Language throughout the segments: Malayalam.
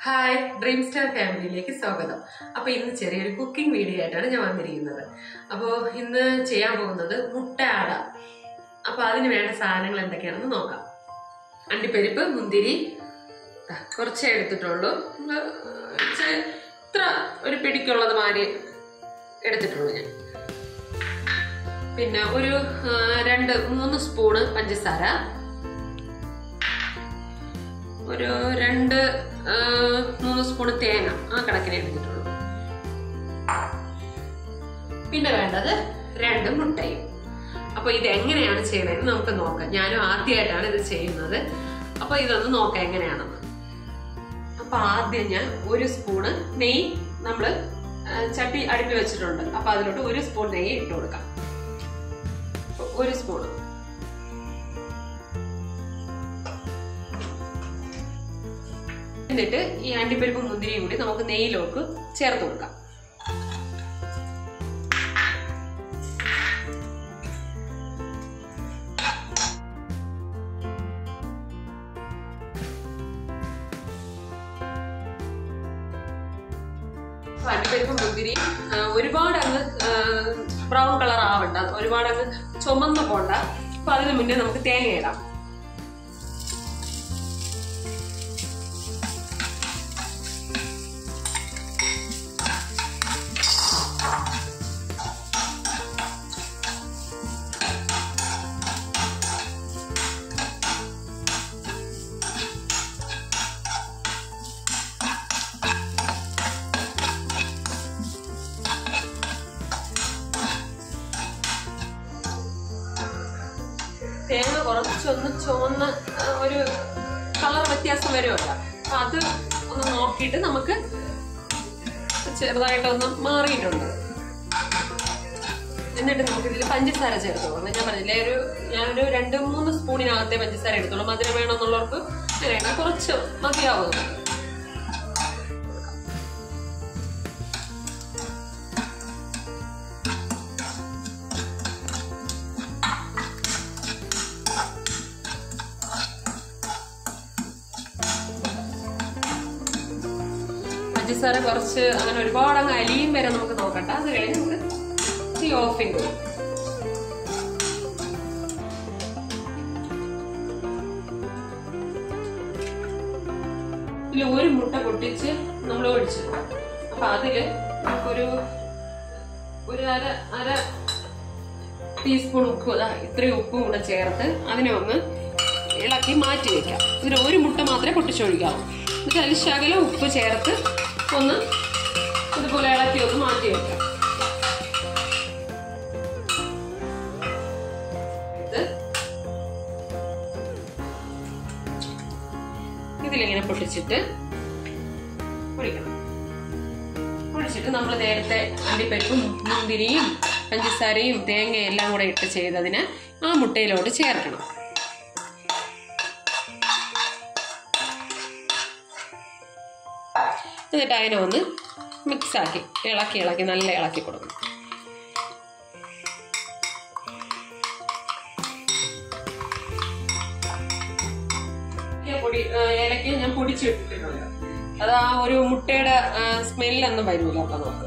ഹായ് ഡ്രീം സ്റ്റാർ ഫാമിലിയിലേക്ക് സ്വാഗതം അപ്പോൾ ഇന്ന് ചെറിയൊരു കുക്കിംഗ് വീഡിയോ ആയിട്ടാണ് ഞാൻ വന്നിരിക്കുന്നത് അപ്പോൾ ഇന്ന് ചെയ്യാൻ പോകുന്നത് മുട്ട അട അപ്പോൾ അതിന് വേണ്ട സാധനങ്ങൾ എന്തൊക്കെയാണെന്ന് നോക്കാം അണ്ടിപ്പരിപ്പ് മുന്തിരി ദാ, കുറച്ചേ എടുത്തിട്ടുള്ളൂ ഉം, ചെ- ഇത്ര ഒരു പിടിക്കുള്ളത് മാതിരി എടുത്തിട്ടുള്ളൂ ഞാൻ പിന്നെ ഒരു ആ, രണ്ട് മൂന്ന് സ്പൂണ് പഞ്ചസാര ഒരു രണ്ട് ആ, മൂന്ന് സ്പൂണ് തേങ്ങ ആ കണക്കിനെ എടുത്തിട്ടുള്ളൂ പിന്നെ വേണ്ടത് രണ്ട് മുട്ടയും അപ്പൊ ഇത് എങ്ങനെയാണ് ചെയ്യണതെന്ന് നമുക്ക് നോക്കാം ഞാനും ആദ്യമായിട്ടാണ് ഇത് ചെയ്യുന്നത് അപ്പൊ ഇതൊന്ന് നോക്കാം എങ്ങനെയാണെന്ന് അപ്പൊ ആദ്യം ഞാൻ ഒരു സ്പൂണ് നെയ്യ് നമ്മള് ആ, ചട്ടി അടുപ്പി വെച്ചിട്ടുണ്ട് അപ്പൊ അതിലോട്ട് ഒരു സ്പൂൺ നെയ്യ് ഇട്ട് കൊടുക്കാം അപ്പൊ ഒരു സ്പൂണ് എന്നിട്ട് ഈ അണ്ടിപ്പരിപ്പും മുന്തിരിയും കൂടി നമുക്ക് നെയ്യിലോട്ട് ചേർത്ത് കൊടുക്കാം അപ്പൊ അണ്ടിപ്പരിപ്പും മുന്തിരി ആ, ഒരുപാട് അങ്ങ് ബ്രൗൺ കളർ ആവണ്ട ഒരുപാട് അങ്ങ് ചുമന്ന് പോണ്ട അപ്പൊ അതിന് മുന്നേ നമുക്ക് തേങ്ങ ഇടാം തേങ്ങ കുറച്ചൊന്ന് ചുവന്ന ആ, ഒരു കളർ വ്യത്യാസം വരുമല്ലോ അപ്പൊ അത് ഒന്ന് നോക്കിയിട്ട് നമുക്ക് ചെറുതായിട്ടൊന്ന് മാറിയിട്ടുണ്ട് എന്നിട്ട് നമുക്ക് ഇതിൽ പഞ്ചസാര ചേർത്ത് കൊടുക്കണം ഞാൻ പറഞ്ഞില്ലേ ഒരു ഞാനൊരു രണ്ട് മൂന്ന് സ്പൂണിനകത്തെ പഞ്ചസാര എടുത്തോളൂ മധുരം വേണമെന്നുള്ളവർക്ക് വേണ്ട കുറച്ച് മതിയാവും നമുക്ക്. പഞ്ചസാര കുറച്ച് അങ്ങനെ ഒരുപാട് അങ്ങ് അലിയും വരെ നമുക്ക് നോക്കണ്ട അത് കഴിഞ്ഞ് നമുക്ക് തീ ഓഫ് ചെയ്ത് കൊടുക്കാം. ഇതിൽ ഒരു മുട്ട പൊട്ടിച്ച് നമ്മൾ ഒഴിച്ചു അപ്പൊ അതില് ഒരു ഒരു അര അര ടീസ്പൂൺ ഉപ്പ് ദാ ഇത്രയും ഉപ്പും കൂടെ ചേർത്ത് അതിനെ ഒന്ന് ഇളക്കി മാറ്റി വെക്കാം ഇതിന് ഒരു മുട്ട മാത്രമേ പൊട്ടിച്ചൊഴിക്കാവൂ എന്നിട്ട് അതിൽ ശകലം ഉപ്പ് ചേർത്ത് ഒന്ന് ഇതുപോലെ ഇളക്കി ഒന്ന് മാറ്റി വെക്കാം ഇത് ഇതിലിങ്ങനെ പൊട്ടിച്ചിട്ട് പൊടിക്കണം പൊടിച്ചിട്ട് നമ്മൾ നേരത്തെ അണ്ടിപ്പരിപ്പും മുന്തിരിയും പഞ്ചസാരയും തേങ്ങയും എല്ലാം കൂടെ ഇട്ട് ചെയ്തതിന് ആ മുട്ടയിലോട്ട് ചേർക്കണം എന്നിട്ട് അതിനെ ഒന്ന് മിക്സാക്കി ഇളക്കി ഇളക്കി നല്ല ഇളക്കി കൊടുക്കണം ഏലക്ക പൊടി ആ, ഏലക്ക ഞാൻ പൊടിച്ചിട്ടിട്ടുണ്ട് അത് ആ ഒരു മുട്ടയുടെ സ്മെല്ലൊന്നും വരൂല അപ്പൊ നമുക്ക്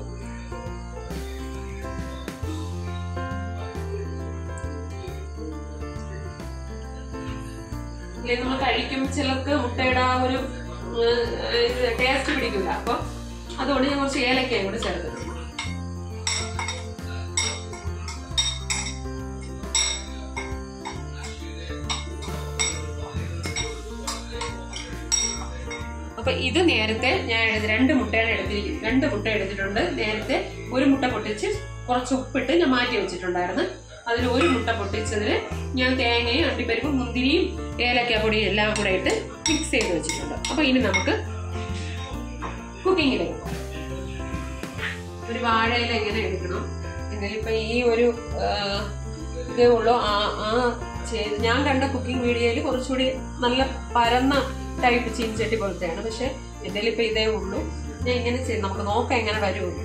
ഇല്ലേ നമ്മൾ കഴിക്കുമ്പോൾ ചിലർക്ക് മുട്ടയുടെ ആ ഒരു ടേസ്റ്റ് പിടിക്കില്ല അപ്പൊ അതുകൊണ്ട് ഞാൻ കുറച്ച് ഏലക്കയും കൂടെ ചേർത്തിട്ടുണ്ട് അപ്പൊ ഇത് നേരത്തെ ഞാൻ എടുത്ത് രണ്ട് മുട്ടയുടെ എടുത്തിരിക്കും രണ്ട് മുട്ട എടുത്തിട്ടുണ്ട് നേരത്തെ ഒരു മുട്ട പൊട്ടിച്ച് കുറച്ച് ഉപ്പിട്ട് ഞാൻ മാറ്റി വെച്ചിട്ടുണ്ടായിരുന്നു അതിൽ ഒരു മുട്ട പൊട്ടിച്ചതിന് ഞാൻ തേങ്ങയും അണ്ടിപ്പരിപ്പും മുന്തിരിയും ഏലക്കാപ്പൊടിയും എല്ലാം കൂടെ ഇട്ട് മിക്സ് ചെയ്ത് വെച്ചിട്ടുണ്ട് അപ്പൊ ഇനി നമുക്ക് കുക്കിങ്ങിലേക്ക് പോകാം ഒരു വാഴയില എങ്ങനെ എടുക്കണം എന്നിലിപ്പോ ഈ ഒരു ആ, ഇതേ ഉള്ളൂ ആ ആ ചെയ്ത് ഞാൻ കണ്ട കുക്കിംഗ് വീഡിയോയിൽ കുറച്ചുകൂടി നല്ല പരന്ന ടൈപ്പ് ചീൻചട്ടി പോലത്തെയാണ് പക്ഷെ എൻ്റെ ഇപ്പൊ ഇതേ ഉള്ളൂ ഞാൻ ഇങ്ങനെ ചെയ്ത് നമുക്ക് നോക്കാം എങ്ങനെ വരുള്ളൂ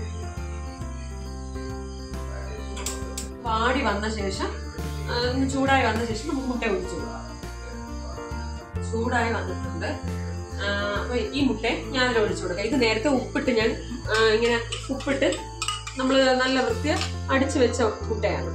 വാടി വന്ന ശേഷം ആ, ഒന്ന് ചൂടായി വന്ന ശേഷം നമുക്ക് മുട്ട ഒഴിച്ചു കൊടുക്കാം ചൂടായി വന്നിട്ടുണ്ട് അപ്പൊ ഈ മുട്ട ഞാൻ അതിൽ ഒഴിച്ചു കൊടുക്കാം ഇത് നേരത്തെ ഉപ്പിട്ട് ഞാൻ ആ, ഇങ്ങനെ ഉപ്പിട്ട് നമ്മൾ നല്ല വൃത്തി അടിച്ചു വെച്ച മുട്ടയാണ്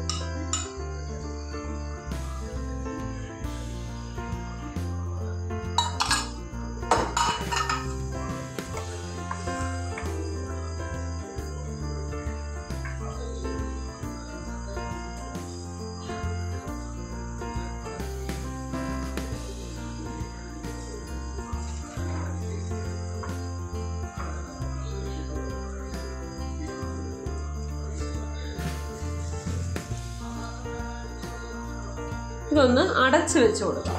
ഇതൊന്ന് അടച്ചു വെച്ച് കൊടുക്കാം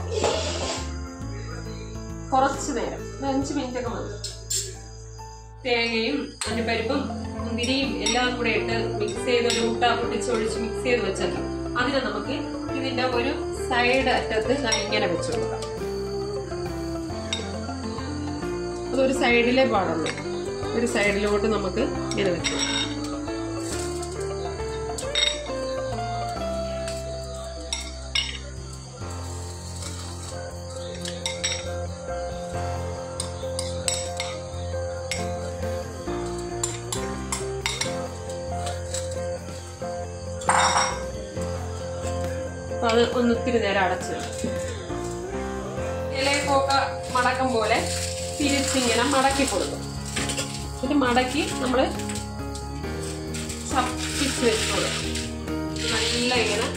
കുറച്ച് നേരം ഒരു അഞ്ച് മിനിറ്റ് ഒക്കെ മതി തേങ്ങയും അണ്ടിപ്പരിപ്പും മുന്തിരിയും എല്ലാം കൂടെ ഇട്ട് മിക്സ് ചെയ്ത് ഒരു മുട്ട പൊട്ടിച്ചൊഴിച്ച് മിക്സ് ചെയ്ത് വെച്ചല്ലോ അതിനെ നമുക്ക് ഇതിന്റെ ഒരു സൈഡ് അറ്റത്ത് ദാ ഇങ്ങനെ വെച്ച് കൊടുക്കാം അതൊരു സൈഡിലേ പാടുള്ളൂ ഒരു സൈഡിലോട്ട് നമുക്ക് ഇങ്ങനെ വെച്ച് കൊടുക്കാം അപ്പൊ അത് ഒന്ന് ഒത്തിരി നേരം അടച്ചു വെക്കും. ഇലയൊക്കെ മടക്കം പോലെ തിരിച്ചിങ്ങനെ മടക്കി കൊടുക്കും ഇത് മടക്കി നമ്മൾ ചപ്പിച്ച് വെച്ച് കൊടുക്കും നല്ല ഇങ്ങനെ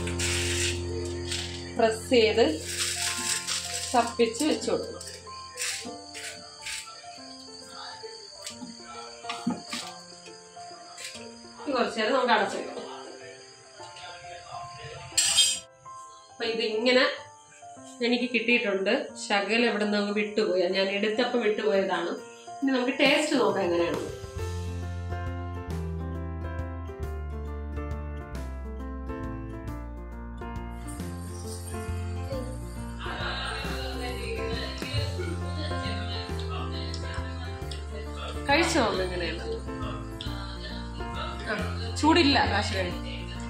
പ്രസ് ചെയ്ത് ചപ്പിച്ച് വെച്ച് കൊടുക്കണം ഇത് കുറച്ച് നേരം നമുക്ക് അടച്ചു വെക്കാം അപ്പൊ ഇത് ഇങ്ങനെ എനിക്ക് കിട്ടിയിട്ടുണ്ട് ശകലം ഇവിടെ നിന്ന് അങ്ങ് വിട്ടുപോയി അത് ഞാൻ എടുത്തപ്പോൾ വിട്ടുപോയതാണ് ഇനി നമുക്ക് ടേസ്റ്റ് നോക്കാം എങ്ങനെയാണ് കഴിച്ചോ ഒന്ന് എങ്ങനെയാണ് ആ, ചൂടില്ല കാശ് കഴിച്ചു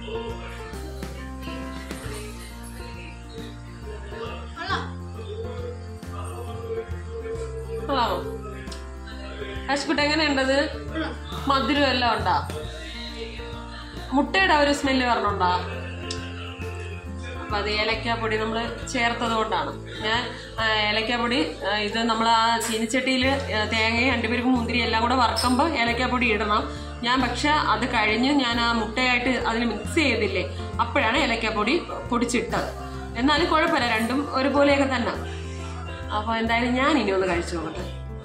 കൊള്ളാമോ കാശുക്കുട്ട എങ്ങനെയുണ്ടത് മധുരം എല്ലാം ഉണ്ടാ മുട്ടയുടെ ആ ഒരു സ്മെല്ല് പറഞ്ഞുണ്ടാ അപ്പൊ അത് ഏലക്കാപ്പൊടി നമ്മൾ ചേർത്തത് കൊണ്ടാണ് ഞാൻ ആ, ഏലക്കാപ്പൊടി ആ, ഇത് നമ്മൾ ആ ചീനിച്ചട്ടിയിൽ തേങ്ങയും അണ്ടിപ്പരിപ്പും മുന്തിരി എല്ലാം കൂടെ വറക്കുമ്പോൾ ഏലക്കാപ്പൊടി ഇടണം ഞാൻ പക്ഷെ അത് കഴിഞ്ഞ് ഞാൻ ആ മുട്ടയായിട്ട് അതിൽ മിക്സ് ചെയ്തില്ലേ അപ്പോഴാണ് ഏലക്കാപ്പൊടി പൊടിച്ചിട്ടത് എന്നാലും കുഴപ്പമില്ല രണ്ടും ഒരുപോലെയൊക്കെ തന്നെ അപ്പൊ എന്തായാലും ഞാൻ ഇനി ഒന്ന് കഴിച്ചു നോക്കട്ടെ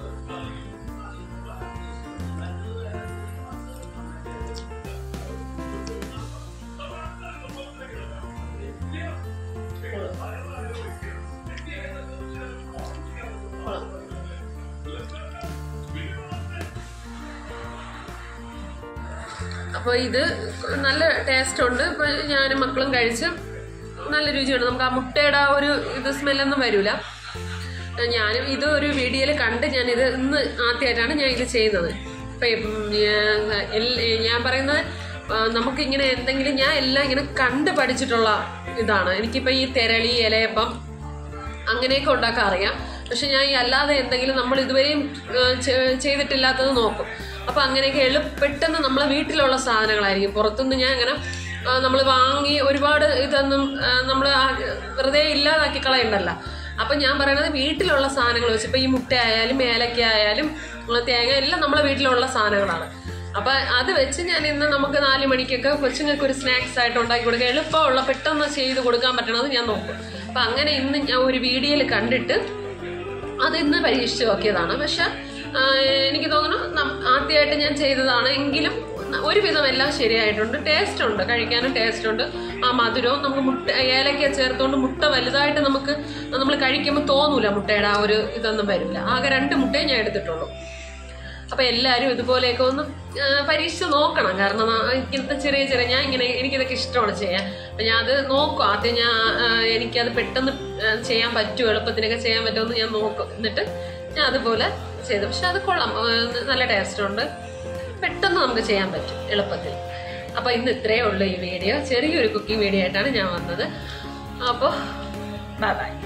അപ്പോൾ ഇത് നല്ല ടേസ്റ്റ് ഉണ്ട് ഇപ്പോൾ ഞാനും മക്കളും കഴിച്ച് നല്ല രുചിയുണ്ട് നമുക്ക് ആ മുട്ടയുടെ ആ ഒരു ഇത് സ്മെല്ലൊന്നും വരില്ല ഞാനും ഇത് ഒരു വീഡിയോയിൽ കണ്ട് ഞാനിത് ഇന്ന് ആദ്യമായിട്ടാണ് ഞാൻ ഇത് ചെയ്യുന്നത് ഇപ്പം ഞാൻ പറയുന്നത് ആ, നമുക്കിങ്ങനെ എന്തെങ്കിലും ഞാൻ എല്ലാം ഇങ്ങനെ കണ്ട് പഠിച്ചിട്ടുള്ള ഇതാണ് എനിക്കിപ്പോൾ ഈ തെരളി ഇലയപ്പം അങ്ങനെയൊക്കെ ഉണ്ടാക്കാൻ അറിയാം പക്ഷെ ഞാൻ ഈ അല്ലാതെ എന്തെങ്കിലും നമ്മൾ ഇതുവരെയും ആ, ചെ- ചെയ്തിട്ടില്ലാത്തത് നോക്കും അപ്പൊ അങ്ങനെയൊക്കെ എളുപ്പ പെട്ടെന്ന് നമ്മളെ വീട്ടിലുള്ള സാധനങ്ങളായിരിക്കും പുറത്തുനിന്ന് ഞാൻ അങ്ങനെ നമ്മൾ വാങ്ങി ഒരുപാട് ഇതൊന്നും നമ്മൾ വെറുതെ ഇല്ലാതാക്കി കളയണ്ടല്ല അപ്പൊ ഞാൻ പറയണത് വീട്ടിലുള്ള സാധനങ്ങൾ വെച്ച് ഇപ്പൊ ഈ മുട്ട ആയാലും ഏലക്ക ആയാലും ഉള്ള തേങ്ങ എല്ലാം നമ്മളെ വീട്ടിലുള്ള സാധനങ്ങളാണ് അപ്പൊ അത് വെച്ച് ഞാൻ ഇന്ന് നമുക്ക് നാല് മണിക്കൊക്കെ കൊച്ചുങ്ങൾക്ക് ഒരു സ്നാക്സ് ആയിട്ട് ഉണ്ടാക്കി കൊടുക്കുക എളുപ്പമുള്ള പെട്ടെന്ന് ചെയ്ത് കൊടുക്കാൻ പറ്റണത് ഞാൻ നോക്കും അപ്പൊ അങ്ങനെ ഇന്ന് ഞാൻ ഒരു വീഡിയോയിൽ കണ്ടിട്ട് അത് ഇന്ന് പരീക്ഷിച്ച് നോക്കിയതാണ് പക്ഷെ ആ, എനിക്ക് തോന്നുന്നു നം- ആദ്യമായിട്ട് ഞാൻ ചെയ്തതാണ് എങ്കിലും ഒരുവിധം എല്ലാം ശരിയായിട്ടുണ്ട് ടേസ്റ്റ് ഉണ്ട് കഴിക്കാനും ടേസ്റ്റ് ഉണ്ട് ആ മധുരവും നമുക്ക് മുട്ട ഏലക്ക ചേർത്തുകൊണ്ട് മുട്ട വലുതായിട്ട് നമുക്ക് നമ്മൾ കഴിക്കുമ്പോൾ തോന്നൂല മുട്ടയുടെ ആ ഒരു ഇതൊന്നും വരില്ല ആകെ രണ്ട് മുട്ടയെ ഞാൻ എടുത്തിട്ടുള്ളൂ അപ്പൊ എല്ലാവരും ഇതുപോലെയൊക്കെ ഒന്ന് ആ, പരീക്ഷിച്ച് നോക്കണം കാരണം ആ, ഇങ്ങനത്തെ ചെറിയ ചെറിയ ഞാൻ ഇങ്ങനെ എനിക്കിതൊക്കെ ഇഷ്ടമാണ് ചെയ്യാൻ അപ്പൊ ഞാൻ അത് നോക്കും ആദ്യം ഞാൻ ആ, എനിക്കത് പെട്ടെന്ന് ആ, ചെയ്യാൻ പറ്റുമോ എളുപ്പത്തിനൊക്കെ ചെയ്യാൻ പറ്റുമെന്ന് ഞാൻ നോക്കും എന്നിട്ട് ഞാൻ അതുപോലെ ചെയ്തു പക്ഷെ അത് കൊള്ളാം ആ, നല്ല ടേസ്റ്റ് ഉണ്ട് പെട്ടെന്ന് നമുക്ക് ചെയ്യാൻ പറ്റും എളുപ്പത്തിൽ അപ്പൊ ഇന്ന് ഇത്രയേ ഉള്ളൂ ഈ വീഡിയോ ചെറിയൊരു കുക്കിംഗ് വീഡിയോ ആയിട്ടാണ് ഞാൻ വന്നത് അപ്പോൾ ബൈ ബൈ